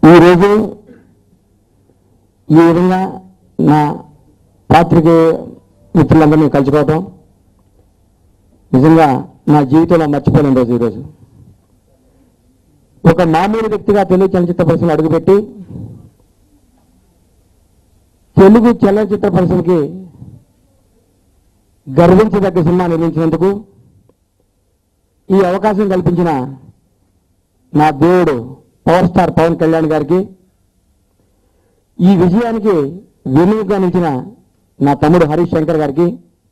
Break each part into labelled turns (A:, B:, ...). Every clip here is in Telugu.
A: ఈరోజు ఈ విధంగా నా పాత్రికే మిత్రులందరినీ కలుసుకోవటం నిజంగా నా జీవితంలో మర్చిపోలేని రోజు ఈరోజు ఒక మామూలు వ్యక్తిగా తెలుగు చలనచిత్ర పరిశ్రమ అడుగుపెట్టి తెలుగు చలనచిత్ర పరిశ్రమకి గర్వించదగ్గ సినిమా నిర్మించినందుకు ఈ అవకాశం కల్పించిన నా దేవుడు పవర్ స్టార్ పవన్ కళ్యాణ్ గారికి ఈ విజయానికి వెనుకగా నిలిచిన నా తమ్ముడు హరీష్ శంకర్ గారికి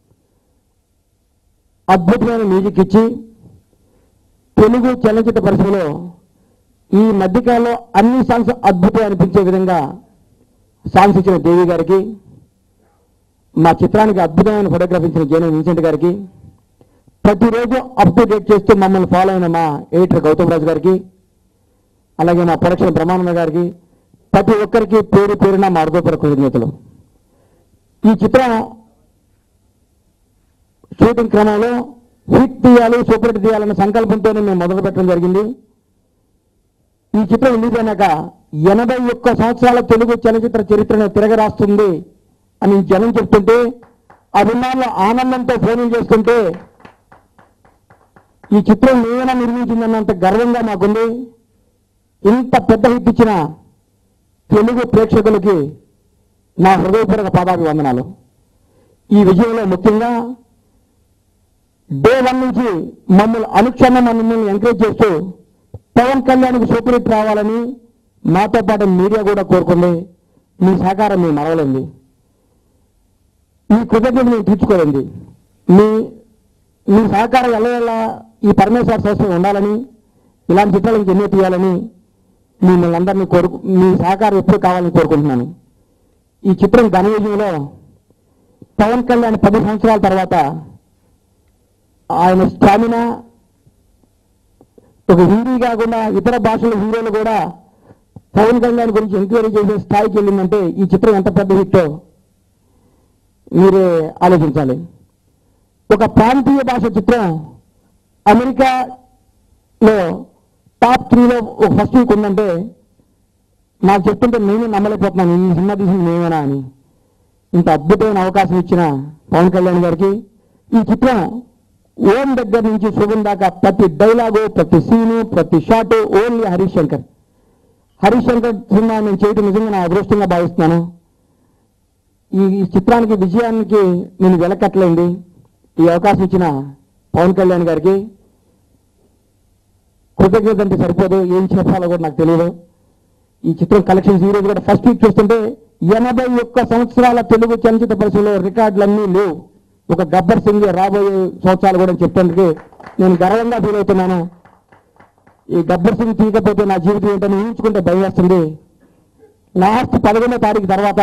A: అద్భుతమైన మ్యూజిక్ ఇచ్చి తెలుగు చలనచిత్ర పరిశ్రమలో ఈ మధ్యకాలంలో అన్ని సాంగ్స్ అద్భుతం అనిపించే విధంగా సాంగ్స్ ఇచ్చిన దేవి గారికి మా చిత్రానికి అద్భుతమైన ఫోటోగ్రఫీ ఇచ్చిన జేను విన్సెంట్ గారికి ప్రతిరోజు అప్ టు డేట్ చేస్తూ మమ్మల్ని ఫాలో అయిన మా ఎడిటర్ గౌతమ్ రాజు గారికి అలాగే మా ప్రొడక్షన్ బ్రహ్మానంద గారికి ప్రతి ఒక్కరికి పేరు పేరున మా అర్ధోపర కృతజ్ఞతలు ఈ చిత్రం షూటింగ్ క్రమంలో హిట్ తీయాలి సూపర్ హిట్ తీయాలన్న సంకల్పంతోనే మేము మొదలు పెట్టడం జరిగింది ఈ చిత్రం రిలీజ్ అయినాక ఎనభై ఒక్క సంవత్సరాల తెలుగు చలనచిత్ర చరిత్రను తిరగరాస్తుంది అని జనం చెప్తుంటే అభిమానులు ఆనందంతో ఫోన్లు చేస్తుంటే ఈ చిత్రం నేనా నిర్మించిందన్నంత గర్వంగా మాకుంది ఇంత పెద్ద హిట్ ఇచ్చిన తెలుగు ప్రేక్షకులకి నా హృదయపూర్వక పాదాభివందనాలు ఈ విజయంలో ముఖ్యంగా డే వన్ నుంచి మమ్మల్ని అనుక్షణం మమ్మల్ని ఎంకరేజ్ చేస్తూ పవన్ కళ్యాణ్కి సూపర్ హిట్ రావాలని మాతో పాటు మీడియా కూడా కోరుకుంది మీ సహకారం మేము మరవలేంది మీ కృతజ్ఞత మేము తీర్చుకోలేంది మీ మీ సహకారం ఎల్లవెల్లా ఈ పరమేశ్వర సంస్థ ఉండాలని ఇలాంటి చిత్రాలకు ఎన్నో తీయాలని మిమ్మల్ని అందరినీ కోరుకు మీ సహకారం ఎప్పుడు కావాలని కోరుకుంటున్నాను ఈ చిత్రం ఘన విజయంలో పవన్ కళ్యాణ్ పది సంవత్సరాల తర్వాత ఆయన స్టామినా ఒక హిందీ కాకుండా ఇతర భాషల హీరోలు కూడా పవన్ కళ్యాణ్ గురించి ఎంక్వైరీ చేసే స్థాయికి వెళ్ళిందంటే ఈ చిత్రం ఎంత పెద్ద హిట్టో మీరే ఆలోచించాలి ఒక ప్రాంతీయ భాష చిత్రం అమెరికాలో టాప్ త్రీలో ఒక ఫస్ట్ వీక్ ఉందంటే నాకు చెప్తుంటే నేనే నమ్మలేకపోతున్నాను ఈ సినిమా తీసింది మేమేనా అని ఇంత అద్భుతమైన అవకాశం ఇచ్చిన పవన్ కళ్యాణ్ గారికి ఈ చిత్రం ఓం దగ్గర నుంచి శుభం దాకా ప్రతి డైలాగు ప్రతి సీను ప్రతి shot only Harish Shankar Harish Shankar cinema నేను చేయడం నిజంగా నా అదృష్టంగా భావిస్తున్నాను ఈ ఈ చిత్రానికి విజయానికి నేను వెలకట్టలేండి ఈ అవకాశం ఇచ్చిన పవన్ కళ్యాణ్ గారికి కృతజ్ఞత అంటే సరిపోదు ఏం చెప్పాలో కూడా నాకు తెలియదు ఈ చిత్రం కలెక్షన్స్ ఈ రోజు కూడా ఫస్ట్ వీక్ చూస్తుంటే ఎనభై ఒక్క సంవత్సరాల తెలుగు చలనచిత్ర పరిశ్రమలో రికార్డులన్నీ లేవు ఒక గబ్బర్ సింగ్ రాబోయే సంవత్సరాలు కూడా చెప్పేందుకు నేను గర్వంగా ఫీల్ అవుతున్నాను ఈ గబ్బర్ సింగ్ తీయకపోతే నా జీవితం ఏంటని ఊహించుకుంటే భయం వేస్తుంది లాస్ట్ పదకొండో తారీఖు తర్వాత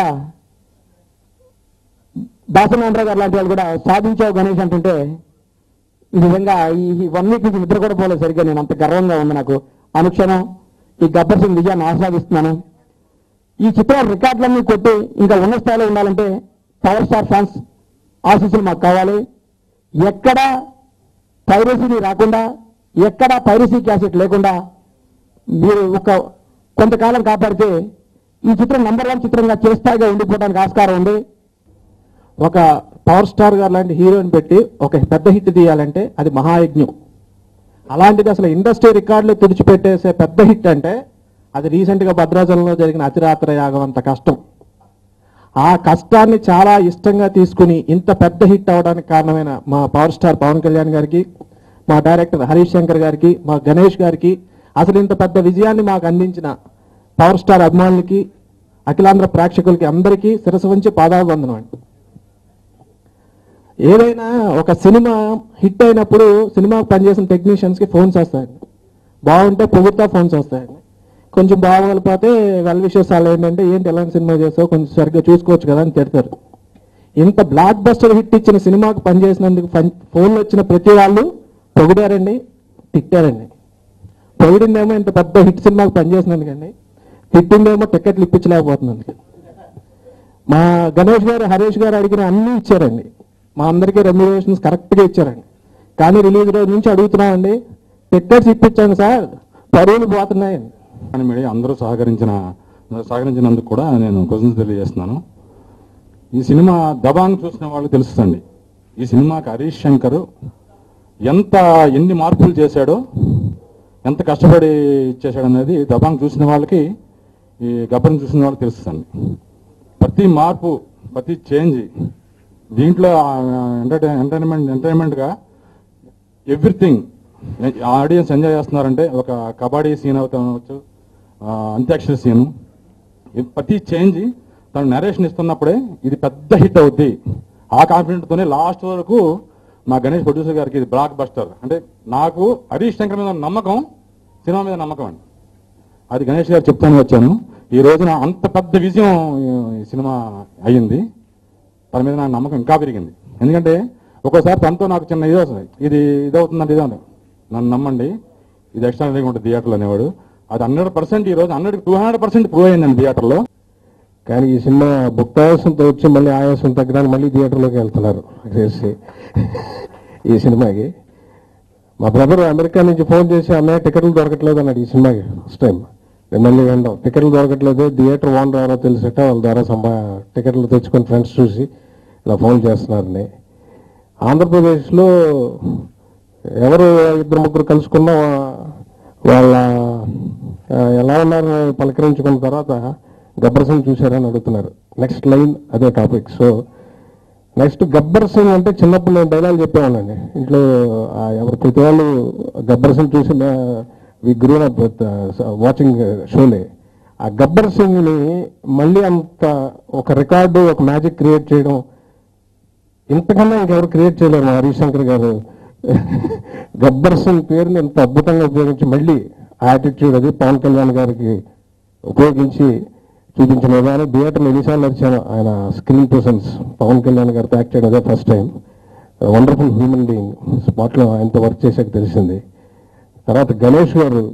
A: దాసనాంధ్ర గారు లాంటి వాళ్ళు కూడా సాధించావు గణేష్ అంటుంటే నిజంగా ఈ వన్ వీక్ నుంచి నిద్ర కూడా పోలేదు సరిగ్గా నేను అంత గర్వంగా ఉంది నాకు అనుక్షణం ఈ గబ్బర్ సింగ్ విజయాన్ని ఆస్వాదిస్తున్నాను ఈ చిత్రం రికార్డులన్నీ కొట్టి ఇంకా ఉన్న స్థాయిలో ఉండాలంటే పవర్ స్టార్ ఫ్యాన్స్ ఆశీస్సులు మాకు కావాలి ఎక్కడ పైరసీని రాకుండా ఎక్కడ పైరసీ క్యాసెట్ లేకుండా మీరు ఒక కొంతకాలం కాపాడితే ఈ చిత్రం నంబర్ వన్ చిత్రంగా చిరస్థాయిగా ఉండిపోవడానికి ఆస్కారం ఉంది
B: ఒక పవర్ స్టార్ గారు లాంటి హీరోని పెట్టి ఒక పెద్ద హిట్ తీయాలంటే అది మహాయజ్ఞం అలాంటిది అసలు ఇండస్ట్రీ రికార్డులు తుడిచిపెట్టేసే పెద్ద హిట్ అంటే అది రీసెంట్ గా భద్రాచలంలో జరిగిన అతిరాత్ర యాగం అంత కష్టం ఆ కష్టాన్ని చాలా ఇష్టంగా తీసుకుని ఇంత పెద్ద హిట్ అవడానికి కారణమైన మా పవర్ స్టార్ పవన్ కళ్యాణ్ గారికి మా డైరెక్టర్ హరీష్ శంకర్ గారికి మా గణేష్ గారికి అసలు ఇంత పెద్ద విజయాన్ని మాకు అందించిన పవర్ స్టార్ అభిమానులకి అఖిలాంధ్ర ప్రేక్షకులకి అందరికీ శిరసు వంచి పాదాభివందనం అండి ఏదైనా ఒక సినిమా హిట్ అయినప్పుడు సినిమాకు పనిచేసిన టెక్నీషియన్స్ కి ఫోన్స్ వస్తాయండి బాగుంటే పొగుడుతా ఫోన్స్ వస్తాయండి కొంచెం బాగోకపోతే వెల్ విషయస్ వాళ్ళు ఏంటంటే ఏంటి ఎలాంటి సినిమా చేస్తావు కొంచెం సరిగ్గా చూసుకోవచ్చు కదా అని తిడతారు ఇంత బ్లాక్ బస్టర్ హిట్ ఇచ్చిన సినిమాకు పనిచేసినందుకు ఫన్- ఫోన్లు వచ్చిన ప్రతి వాళ్ళు పొగిడారండి తిట్టారండి పొగిడిందేమో ఇంత పెద్ద హిట్ సినిమాకు పనిచేసినందుకండి తిట్టిందేమో టికెట్లు ఇప్పించలేకపోతున్నందుకు మా గణేష్ గారు హరీష్ గారు అడిగిన అన్ని ఇచ్చారండి మా అందరికీ రెమ్యునరేషన్స్ కరెక్ట్గా ఇచ్చారండి కానీ రిలీజ్ రోజు నుంచి అడుగుతున్నామండి టికెట్స్ ఇప్పించండి సార్ పరువులు పోతున్నాయండి
C: అని మీడియా అందరూ సహకరించిన సహకరించినందుకు కూడా నేను క్వశ్చన్స్ తెలియజేస్తున్నాను ఈ సినిమా దబాంగ్ చూసిన వాళ్ళు తెలుస్తుంది ఈ సినిమాకి హరీష్ శంకర్ ఎంత ఎన్ని మార్పులు చేశాడో ఎంత కష్టపడి ఇచ్చేశాడు అనేది దబాంగ్ చూసిన వాళ్ళకి ఈ గబ్బరం చూసిన వాళ్ళకి తెలుస్తుంది ప్రతి మార్పు ప్రతి చేంజ్ దీంట్లో ఎంటర్టైన్ ఎంటర్టైన్మెంట్ ఎంటర్టైన్మెంట్గా ఎవ్రీథింగ్ ఆడియన్స్ ఎంజాయ్ చేస్తున్నారంటే ఒక కబడ్డీ సీన్ అవుతావచ్చు అంత్యాక్షరి సీను ఈ ప్రతి చేంజ్ తను నరేషన్ ఇస్తున్నప్పుడే ఇది పెద్ద హిట్ అవుద్ది ఆ కాన్ఫిడెంట్తోనే లాస్ట్ వరకు మా గణేష్ ప్రొడ్యూసర్ గారికి ఇది బ్లాక్ బస్టర్ అంటే నాకు హరీష్ శంకర్ మీద ఉన్న నమ్మకం సినిమా మీద నమ్మకం అండి అది గణేష్ గారు చెప్తాను వచ్చాను ఈ రోజున అంత పెద్ద విజయం ఈ సినిమా అయ్యింది తన మీద నాకు నమ్మకం ఇంకా పెరిగింది ఎందుకంటే ఒక్కోసారి తనతో నాకు చిన్న ఇది వస్తుంది ఇది ఇదవుతుందంటే ఇదే నన్ను నమ్మండి ఇది ఎక్స్ట్రానరీగా ఉంటుంది థియేటర్లో అనేవాడు అది హండ్రెడ్ పర్సెంట్ ఈ రోజు hundred two hundred percent prove అయిందండి థియేటర్లో
B: కానీ ఈ సినిమా బుక్ ఆయాసంతో వచ్చి మళ్ళీ ఆయాసం తగ్గడానికి మళ్ళీ థియేటర్లోకి వెళ్తున్నారు చేసి ఈ సినిమాకి మా బ్రదర్ అమెరికా నుంచి ఫోన్ చేసి అన్నయ్య టికెట్లు దొరకట్లేదు అన్నాడు ఈ సినిమాకి ఫస్ట్ టైం నేను మళ్ళీ వినడం టికెట్లు దొరకట్లేదు థియేటర్ ఓనర్ ఎవరో తెలిసట వాళ్ళ ద్వారా సంబా టికెట్లు తెచ్చుకొని ఫ్రెండ్స్ చూసి ఇలా ఫోన్ చేస్తున్నారని ఆంధ్రప్రదేశ్లో ఎవరు ఇద్దరు ముగ్గురు కలుసుకున్నా వాళ్ళ ఆ, ఎలా ఉన్నారు పలకరించుకున్న తర్వాత గబ్బర్ సింగ్ చూశారని అడుగుతున్నారు నెక్స్ట్ లైన్ అదే topic so next Gabbar Singh అంటే చిన్నప్పుడు నేను డైలాగ్ చెప్పేవాళ్ళండి ఇంట్లో ఆ, ఎవరు ప్రతి వాళ్ళు గబ్బర్ సింగ్ చూసి we grown up watching Sholay ఆ గబ్బర్ సింగ్ని మళ్ళీ అంత ఒక రికార్డు ఒక మ్యాజిక్ క్రియేట్ చేయడం ఇంతకన్నా ఇంకెవరు క్రియేట్ చేయలేరు మా హరీష్ శంకర్ గారు గబ్బర్ సింగ్ పేరుని ఎంత అద్భుతంగా ఉపయోగించి మళ్ళీ యాటిట్యూడ్ అది పవన్ కళ్యాణ్ గారికి ఉపయోగించి చూపించిన విధానం థియేటర్లో ఎన్నిసార్లు నడిచాను ఆయన స్క్రీన్ ప్రెసెన్స్ పవన్ కళ్యాణ్ గారితో యాక్ట్ చేయడం అదే first time wonderful human being స్పాట్లో ఆయనతో వర్క్ చేశాక తెలిసింది తర్వాత గణేష్ గారు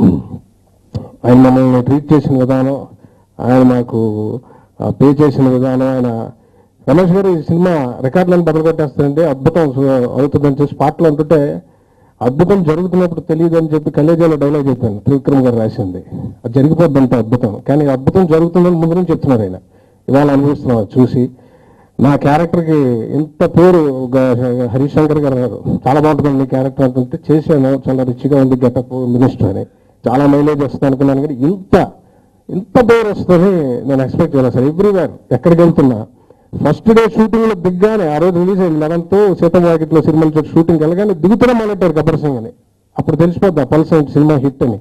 B: ఆయన మమ్మల్ని ట్రీట్ చేసిన విధానం ఆయన మాకు పే చేసిన విధానం ఆయన రమేష్ గారు ఈ సినిమా రికార్డులను బదులు కొట్టేస్తారంటే అద్భుతం సు- అవుతుందని చెప్పి స్పాట్లో అంటుంటే అద్భుతం జరుగుతున్నప్పుడు తెలియదు అని చెప్పి కలేజాలో డైలాగ్ చెప్పాను త్రివిక్రమ్ గారు రాసింది అది జరిగిపోద్ది అంత అద్భుతం కానీ అద్భుతం జరుగుతుందని ముందు నుంచి చెప్తున్నారు ఆయన ఇవాళ అనుభవిస్తున్నాం అది చూసి నా క్యారెక్టర్కి ఇంత పేరు గ- హరీష్ శంకర్ గారు అన్నారు చాలా బాగుంటుంది నీ క్యారెక్టర్ అంటుంటే చేశాను చాలా రిచ్గా ఉంది గెటప్ మినిస్టర్ అని చాలా మైలేజ్ వస్తుంది అనుకున్నాను కానీ ఇంత ఇంత పేరు వస్తుంది నేను ఎక్స్పెక్ట్ చేయలేదు సార్ ఎవ్రీవేర్ ఎక్కడికి వెళ్తున్నా ఫస్ట్ డే షూటింగ్ లో దిగ్గానే ఆ రోజు రిలీజ్ అయింది లెవెన్త్ సీతం మార్కెట్ లో సినిమాలు చోటు షూటింగ్ వెళ్ళగానే దిగుతున్న మొదలెట్టారు గబ్బర్ సింగ్ అని అప్పుడు తెలిసిపోద్ది ఆ పల్స్ ఏంటి సినిమా హిట్ అని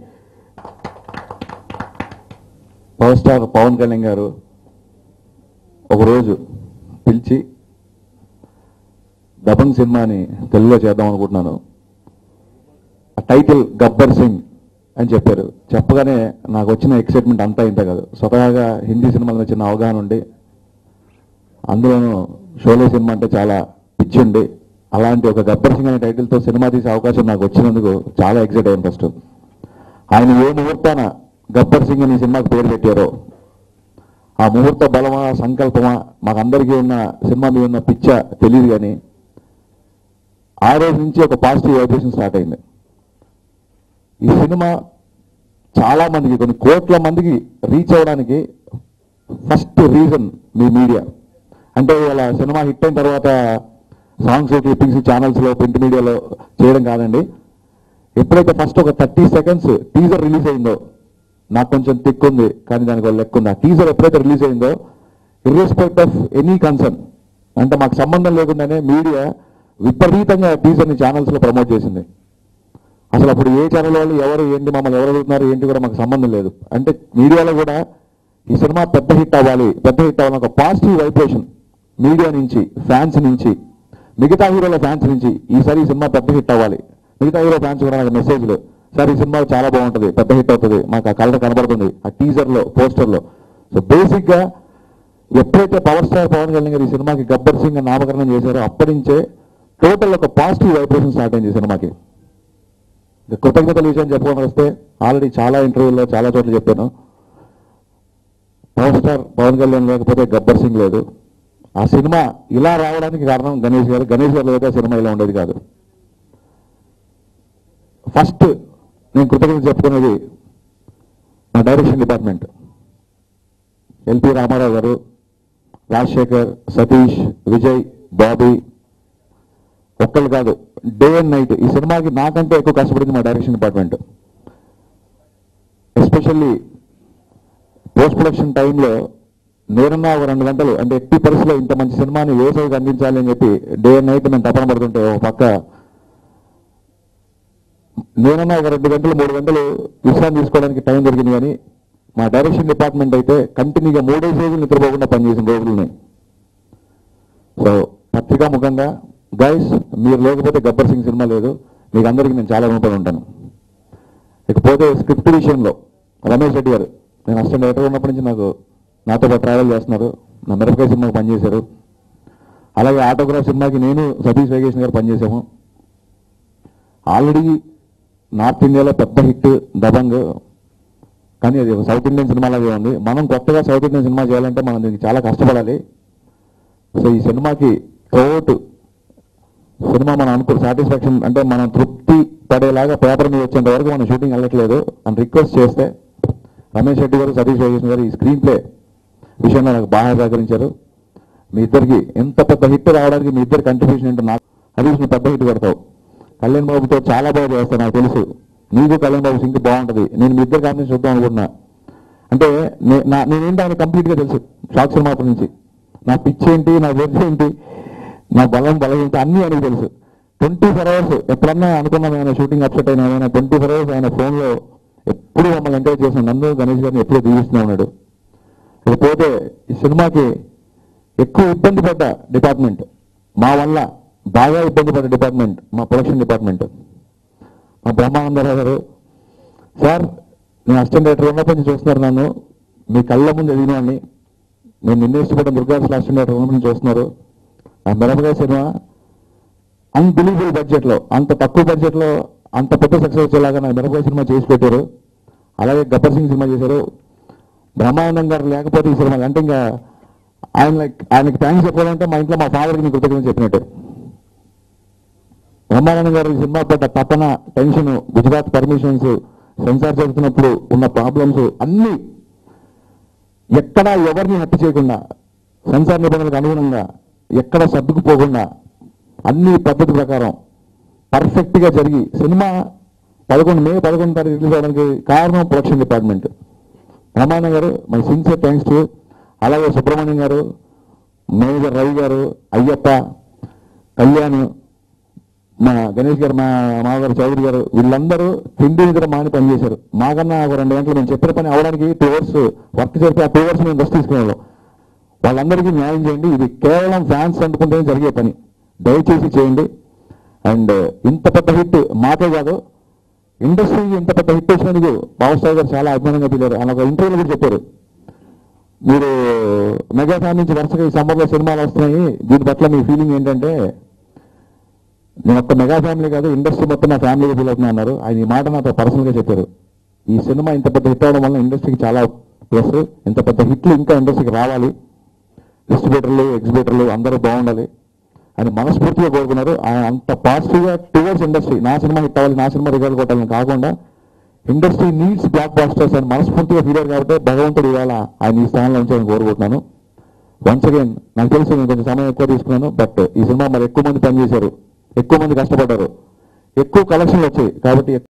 D: పవర్ స్టార్ పవన్ కళ్యాణ్ గారు ఒకరోజు పిలిచి దబంగ్ సినిమాని తెలుగులో చేద్దాం అనుకుంటున్నాను ఆ టైటిల్ గబ్బర్ సింగ్ అని చెప్పారు చెప్పగానే నాకు వచ్చిన ఎక్సైట్మెంట్ అంతా ఇంత కాదు స్వతహాగా హిందీ సినిమాల మీద చిన్న అవగాహన ఉండి అందులోనూ షోలే సినిమా అంటే చాలా పిచ్చి ఉండి అలాంటి ఒక గబ్బర్ సింగ్ అనే టైటిల్తో సినిమా తీసే అవకాశం నాకు వచ్చినందుకు చాలా ఎక్సైట్ అయ్యాను ఫస్ట్ ఆయన ఏ ముహూర్తాన గబ్బర్ సింగ్ అనే సినిమాకి పేరు పెట్టారో ఆ ముహూర్త బలమా సంకల్పమా మాకందరికీ ఉన్న సినిమా మీద ఉన్న పిచ్చ తెలియదు కానీ ఆ రోజు నుంచి ఒక పాజిటివ్ వైబ్రేషన్ స్టార్ట్ అయింది ఈ సినిమా చాలా మందికి కొన్ని కోట్ల మందికి రీచ్ అవ్వడానికి ఫస్ట్ రీజన్ మీ మీడియా అంటే ఇలా సినిమా హిట్ అయిన తర్వాత సాంగ్స్ క్లిప్పింగ్స్ ఛానల్స్లో ప్రింట్ మీడియాలో చేయడం కాదండి ఎప్పుడైతే ఫస్ట్ ఒక థర్టీ సెకండ్స్ టీజర్ రిలీజ్ అయిందో నాకు కొంచెం తిక్ ఉంది కానీ దానికి ఒక లెక్క ఉంది ఆ టీజర్ ఎప్పుడైతే రిలీజ్ అయిందో ఇర్రెస్పెక్ట్ ఆఫ్ ఎనీ కన్సర్న్ అంటే మాకు సంబంధం లేకుండానే మీడియా విపరీతంగా టీజర్ని ఛానల్స్లో ప్రమోట్ చేసింది అసలు అప్పుడు ఏ ఛానల్ వాళ్ళు ఎవరు ఏంటి మమ్మల్ని ఎవరు అడుగుతున్నారు ఏంటి కూడా మాకు సంబంధం లేదు అంటే మీడియాలో కూడా ఈ సినిమా పెద్ద హిట్ అవ్వాలి పెద్ద హిట్ అవ్వాలని ఒక పాజిటివ్ వైబ్రేషన్ మీడియా నుంచి ఫ్యాన్స్ నుంచి మిగతా హీరోల ఫ్యాన్స్ నుంచి ఈసారి ఈ సినిమా పెద్ద హిట్ అవ్వాలి మిగతా హీరో ఫ్యాన్స్ కూడా నాకు మెసేజ్లు సార్ ఈ సినిమా చాలా బాగుంటుంది పెద్ద హిట్ అవుతుంది మాకు ఆ కలర్ కనబడుతుంది ఆ టీజర్లో పోస్టర్లో సో బేసిక్గా ఎప్పుడైతే పవర్ స్టార్ పవన్ కళ్యాణ్ గారు ఈ సినిమాకి గబ్బర్ సింగ్ అని నామకరణం చేశారో అప్పటి నుంచే టోటల్ ఒక పాజిటివ్ వైబ్రేషన్ స్టార్ట్ అయింది ఈ సినిమాకి ఇక కృతజ్ఞతల విషయం చెప్పుకొని వస్తే ఆల్రెడీ చాలా ఇంటర్వ్యూల్లో చాలా చోట్ల చెప్పాను పవర్ స్టార్ పవన్ కళ్యాణ్ లేకపోతే గబ్బర్ సింగ్ లేదు ఆ సినిమా ఇలా రావడానికి కారణం గణేష్ గారు గణేష్ గారు లేకపోతే ఆ సినిమా ఇలా ఉండేది కాదు ఫస్ట్ నేను కృతజ్ఞత చెప్పుకునేది మా డైరెక్షన్ డిపార్ట్మెంట్ ఎల్పి రామారావు గారు రాజశేఖర్ సతీష్ విజయ్ బాబీ ఒక్కళ్ళు కాదు డే అండ్ నైట్ ఈ సినిమాకి నాకంటే ఎక్కువ కష్టపడింది మా direction department especially post production టైంలో నేనున్నా ఒక రెండు గంటలు అంటే ఎట్టి పరిస్థితిలో ఇంత మంచి సినిమాని వేసవికి అందించాలి అని చెప్పి డే అండ్ నైట్ మేము తపన పడుతుంటే ఒక పక్క నేనున్నా ఒక రెండు గంటలు మూడు గంటలు విశ్రాంతి తీసుకోవడానికి టైం దొరికింది కానీ మా డైరెక్షన్ డిపార్ట్మెంట్ అయితే కంటిన్యూగా మూడే రోజులు నిద్రపోకుండా పనిచేసిన రోజులు సో పత్రికా ముఖంగా గైస్ మీరు లేకపోతే గబ్బర్ సింగ్ సినిమా లేదు మీకు అందరికీ నేను చాలా రుణపడి ఉంటాను ఇకపోతే స్క్రిప్ట్ విషయంలో రమేష్ రెడ్డి గారు నేను అసిస్టెంట్ డైరెక్టర్ ఉన్నప్పటి నుంచి నాకు నాతో పాటు ట్రావెల్ చేస్తున్నారు నా మిరపకాయ సినిమాకి పనిచేశారు అలాగే ఆటోగ్రాఫ్ సినిమాకి నేను సతీష్ వేగేష్ గారు పనిచేశాము ఆల్రెడీ నార్త్ ఇండియాలో పెద్ద హిట్ దబంగ్ కానీ అది ఒక సౌత్ ఇండియన్ సినిమా లాగే ఉంది మనం కొత్తగా సౌత్ ఇండియన్ సినిమా చేయాలంటే మనం దీనికి చాలా కష్టపడాలి సో ఈ సినిమాకి త్రోట్ సినిమా మనం అనుకున్న సాటిస్ఫాక్షన్ అంటే మనం తృప్తి పడేలాగా పేపర్ మీద వచ్చేంత వరకు మనం షూటింగ్ వెళ్ళట్లేదు అని రిక్వెస్ట్ చేస్తే రమేష్ రెడ్డి గారు సతీష్ వేగేష్ గారు ఈ స్క్రీన్ ప్లే విషయంలో నాకు బాగా సహకరించారు మీ ఇద్దరికి ఎంత పెద్ద హిట్ రావడానికి మీ ఇద్దరు కంట్రిబ్యూషన్ ఏంటో నాకు హరీష్ నువ్వు పెద్ద హిట్ కొడతావు కళ్యాణ్ బాబుతో చాలా బాగా చేస్తావు నాకు తెలుసు నీకు కళ్యాణ్ బాబు సింక్ బాగుంటది నేను మీ ఇద్దరు కాంబినేషన్ చూద్దాం అనుకుంటున్నా అంటే నే- నా నేనేంటి ఆయన కంప్లీట్ గా తెలుసు షాక్ సినిమా అప్పటి నుంచి నా పిచ్ ఏంటి నా వెర్స్ ఏంటి నా బలం బలం ఏంటి అన్నీ ఆయనకు తెలుసు ట్వంటీ ఫోర్ అవర్స్ ఎప్పుడన్నా అనుకున్నాం ఆయన షూటింగ్ అప్సెట్ అయినా ఆయన ట్వంటీ ఫోర్ అవర్స్ ఆయన phone లో ఎప్పుడు మమ్మల్ని ఎంకరేజ్ చేసిన నన్ను గణేష్ గారిని ఎప్పుడూ దీవిస్తూనే ఉన్నాడు ఇకపోతే ఈ సినిమాకి ఎక్కువ ఇబ్బంది పడ్డ డిపార్ట్మెంట్ మా వల్ల బాగా ఇబ్బంది పడ్డ డిపార్ట్మెంట్ మా ప్రొడక్షన్ డిపార్ట్మెంట్ మా బ్రహ్మానందరావు గారు సార్ నేను అసిస్టెంట్ డైరెక్టర్ ఉన్నప్పటి నుంచి చూస్తున్నారు నన్ను మీ కళ్ళ ముందు ఎదిగినాన్ని నేను నిన్న ఇష్టపడ్డ దుర్గాస్ అసిస్టెంట్ డైరెక్టర్ ఉన్నప్పటి నుంచి చూస్తున్నారు ఆ మిరపకాయ సినిమా అన్బిలీవబుల్ బడ్జెట్ లో అంత తక్కువ బడ్జెట్ లో అంత పెద్ద సక్సెస్ వచ్చేలాగా నా మిరపకాయ సినిమా చేసి పెట్టారు అలాగే గబ్బర్ సింగ్ సినిమా చేశారు బ్రహ్మానందం గారు లేకపోతే ఈ సినిమా అంటే ఇంకా ఆయన లైక్ ఆయనకి థ్యాంక్స్ చెప్పాలంటే మా ఇంట్లో మా ఫాదర్కి మీకు కృతజ్ఞత చెప్పినట్టు బ్రహ్మానందం గారు ఈ సినిమా పడ్డ తపన టెన్షన్ గుజరాత్ పర్మిషన్స్ సెన్సార్ జరుగుతున్నప్పుడు ఉన్న ప్రాబ్లమ్స్ అన్ని ఎక్కడా ఎవరిని హత్య చేయకుండా సెన్సార్ నిబంధనలకు అనుగుణంగా ఎక్కడ సర్దుకుపోకుండా అన్ని పద్ధతి ప్రకారం పర్ఫెక్ట్ గా జరిగి సినిమా పదకొండు మే పదకొండు తారీఖు రిలీజ్ అవడానికి కారణం ప్రొడక్షన్ డిపార్ట్మెంట్ బ్రహ్మానందం గారు మై సిన్సియర్ థ్యాంక్స్ టు అలాగే సుబ్రహ్మణ్యం గారు మేనేజర్ రవి గారు అయ్యప్ప కళ్యాణ్ మా గణేష్ గారు మా మామగారు చౌదరి గారు వీళ్ళందరూ తిండి నిద్ర మాని పనిచేశారు మాకన్నా ఒక రెండు గంటలు మేము చెప్పిన పని అవడానికి టూ అవర్స్ వర్క్ చేస్తే ఆ టూ అవర్స్ మేము రెస్ట్ తీసుకునేవాళ్ళం వాళ్ళందరికీ న్యాయం చేయండి ఇది కేవలం ఫ్యాన్స్ అందుకుంటేనే జరిగే పని దయచేసి చేయండి అండ్ ఇంత పెద్ద హిట్ మాకే కాదు ఇండస్ట్రీకి ఇంత పెద్ద హిట్ వచ్చినందుకు పవర్ స్టార్ గారు చాలా అభిమానంగా పిల్లారు ఆయన ఒక ఇంటర్వ్యూలో కూడా చెప్పారు మీరు మెగా ఫ్యాన్ నుంచి వరుసగా ఈ సమ్మర్లో సినిమాలు వస్తున్నాయి దీని పట్ల మీ ఫీలింగ్ ఏంటంటే నేను ఒక్క మెగా ఫ్యామిలీ కాదు ఇండస్ట్రీ మొత్తం నా ఫ్యామిలీగా ఫీల్ అవుతున్నా అన్నారు ఆయన ఈ మాట నాతో పర్సనల్ గా చెప్పారు ఈ సినిమా ఇంత పెద్ద హిట్ అవడం వల్ల ఇండస్ట్రీకి చాలా ప్లస్ ఇంత పెద్ద హిట్లు ఇంకా ఇండస్ట్రీకి రావాలి డిస్ట్రిబ్యూటర్లు ఎగ్జిబిటర్లు అందరూ బాగుండాలి అని మనస్ఫూర్తిగా కోరుకున్నారు ఆయన అంత పాజిటివ్ గా టువర్డ్స్ ఇండస్ట్రీ నా సినిమా హిట్ అవ్వాలి నా సినిమా రికార్డు కొట్టాలని కాకుండా ఇండస్ట్రీ నీడ్స్ బ్లాక్ బాస్టర్స్ అని మనస్ఫూర్తిగా ఫీల్ అయ్యారు కాబట్టి భగవంతుడు ఇవాళ ఆయన ఈ స్థానంలో ఉంచాలని కోరుకుంటున్నాను వన్స్ అగైన్ నాకు తెలుసు నేను కొంచెం సమయం ఎక్కువ తీసుకున్నాను బట్ ఈ సినిమా మరి ఎక్కువ మంది పనిచేశారు ఎక్కువ మంది కష్టపడ్డారు ఎక్కువ కలెక్షన్లు వచ్చాయి కాబట్టి